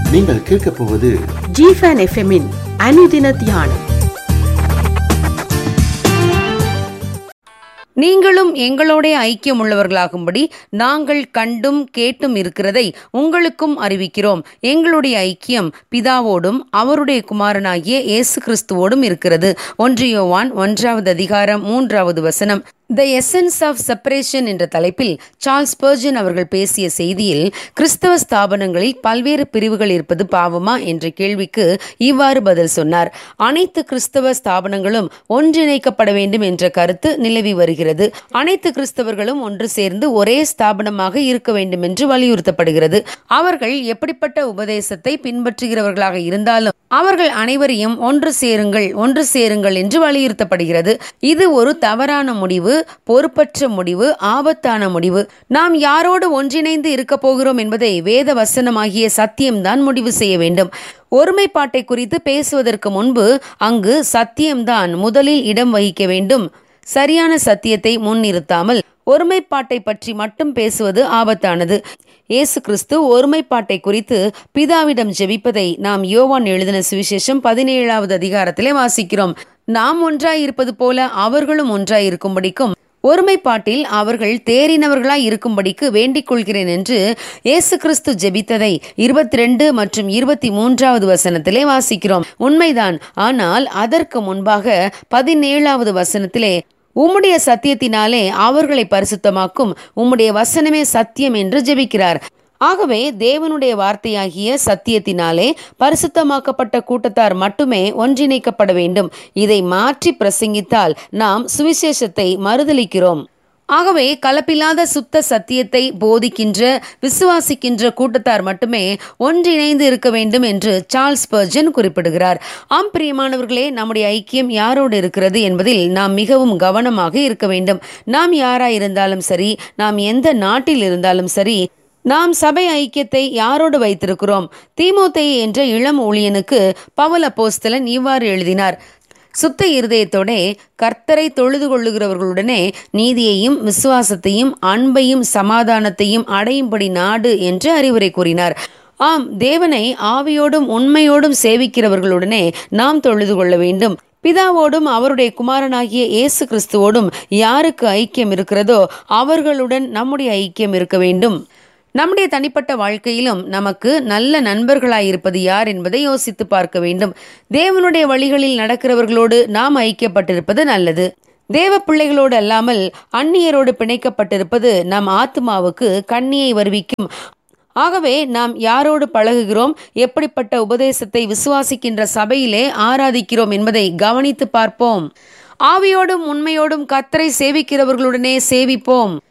நீங்கள் கேட்கப் போவது ஜிஃபன் எஃப்எம்மின் அனுதின தியானம் நீங்களும் எங்களோட ஐக்கியம் உள்ளவர்களாகும்படி நாங்கள் கண்டும் கேட்டும் இருக்கிறதை உங்களுக்கும் அறிவிக்கிறோம் எங்களுடைய ஐக்கியம் பிதாவோடும் அவருடைய குமாரனாகிய இயேசு கிறிஸ்துவோடும் இருக்கிறது ஒன்று யோவான் ஒன்றாவது அதிகாரம் மூன்றாவது வசனம் த எசன்ஸ் ஆஃப் செப்பரேஷன் என்ற தலைப்பில் சார்ல்ஸ் பர்ஜன் அவர்கள் பேசிய செய்தியில் கிறிஸ்தவ ஸ்தாபனங்களில் பல்வேறு பிரிவுகள் இருப்பது பாவமா என்ற கேள்விக்கு இவ்வாறு பதில் சொன்னார் அனைத்து கிறிஸ்தவ ஸ்தாபனங்களும் ஒன்றிணைக்கப்பட வேண்டும் என்ற கருத்து நிலவி வருகிறது அனைத்து கிறிஸ்தவர்களும் ஒன்று சேர்ந்து ஒரே ஸ்தாபனமாக இருக்க வேண்டும் என்று வலியுறுத்தப்படுகிறது அவர்கள் எப்படிப்பட்ட உபதேசத்தை பின்பற்றுகிறவர்களாக இருந்தாலும் அவர்கள் அனைவரையும் ஒன்று சேருங்கள் ஒன்று சேருங்கள் என்று வலியுறுத்தப்படுகிறது இது ஒரு தவறான முடிவு பொறுப்பற்ற முடிவு ஆபத்தான முடிவு நாம் யாரோடு ஒன்றிணைந்து இருக்க போகிறோம் என்பதை வேத வசனமாகிய சத்தியம்தான் முடிவு செய்ய வேண்டும் ஒருமைப்பாட்டை குறித்து பேசுவதற்கு முன்பு அங்கு சத்தியம்தான் முதலில் இடம் வகிக்க வேண்டும் சரியான சத்தியத்தை முன்னிறுத்தாமல் ஒருமைப்பாட்டை பற்றி மட்டும் பேசுவது ஆபத்தானது இயேசு கிறிஸ்து ஒருமைப்பாட்டை குறித்து பிதாவிடம் ஜெபிப்பதை நாம் யோவான் எழுதின சுவிசேஷம் பதினேழாவது அதிகாரத்திலே வாசிக்கிறோம் நாம் ஒன்றாய் இருப்பது போல அவர்களும் ஒன்றாய் இருக்கும்படிக்கும் ஒருமைப்பாட்டில் அவர்கள் தேறினவர்களாய் இருக்கும்படிக்கு வேண்டிக் கொள்கிறேன் என்று இயேசு கிறிஸ்து ஜெபித்ததை இருபத்தி ரெண்டு மற்றும் இருபத்தி மூன்றாவது வசனத்திலே வாசிக்கிறோம் உண்மைதான் ஆனால் அதற்கு முன்பாக பதினேழாவது வசனத்திலே உம்முடைய சத்தியத்தினாலே அவர்களை பரிசுத்தமாக்கும் உம்முடைய வசனமே சத்தியம் என்று ஜெபிக்கிறார் ஆகவே தேவனுடைய வார்த்தையாகிய சத்தியத்தினாலே பரிசுத்தமாக்கப்பட்ட கூட்டத்தார் மட்டுமே ஒன்றிணைக்கப்பட வேண்டும் இதை மாற்றி பிரசங்கித்தால் நாம் சுவிசேஷத்தை மறுதலிக்கிறோம் ஆகவே கலப்பில்லாத சுத்த சத்தியத்தை போதிக்கின்ற விசுவாசிக்கின்ற கூட்டத்தார் மட்டுமே ஒன்றிணைந்து இருக்க வேண்டும் என்று சார்ல்ஸ் பர்ஜன் குறிப்பிடுகிறார் ஆம் பிரியமானவர்களே நம்முடைய ஐக்கியம் யாரோடு இருக்கிறது என்பதில் நாம் மிகவும் கவனமாக இருக்க வேண்டும் நாம் யாராயிருந்தாலும் சரி நாம் எந்த நாட்டில் இருந்தாலும் சரி நாம் சபை ஐக்கியத்தை யாரோடு வைத்திருக்கிறோம் தீமோத்தேயு என்ற இளம் ஊழியனுக்கு பவுல் அப்போஸ்தலன் இவ்வாறு எழுதினார் சுத்த இருதயத்தோடே கர்த்தரை தொழுது கொள்ளுகிறவர்களுடனே நீதியையும் விசுவாசத்தையும் அன்பையும் சமாதானத்தையும் அடையும்படி நாடு என்று அறிவுரை கூறினார் ஆம் தேவனை ஆவியோடும் உண்மையோடும் சேவிக்கிறவர்களுடனே நாம் தொழுது கொள்ள வேண்டும் பிதாவோடும் அவருடைய குமாரனாகிய இயேசு கிறிஸ்துவோடும் யாருக்கு ஐக்கியம் இருக்கிறதோ அவர்களுடன் நம்முடைய ஐக்கியம் இருக்க வேண்டும் நம்முடைய தனிப்பட்ட வாழ்க்கையிலும் நமக்கு நல்ல நண்பர்களாயிருப்பது யார் என்பதை யோசித்து பார்க்க வேண்டும் தேவனுடைய வழிகளில் நடக்கிறவர்களோடு நாம் ஐக்கியப்பட்டிருப்பது நல்லது தேவ பிள்ளைகளோடு அல்லாமல் அந்நியரோடு பிணைக்கப்பட்டிருப்பது நம் ஆத்மாவுக்கு கண்ணியை வருவிக்கும் ஆகவே நாம் யாரோடு பழகுகிறோம் எப்படிப்பட்ட உபதேசத்தை விசுவாசிக்கின்ற சபையிலே ஆராதிக்கிறோம் என்பதை கவனித்து பார்ப்போம் ஆவியோடும் உண்மையோடும் கத்தரை சேவிக்கிறவர்களுடனே சேவிப்போம்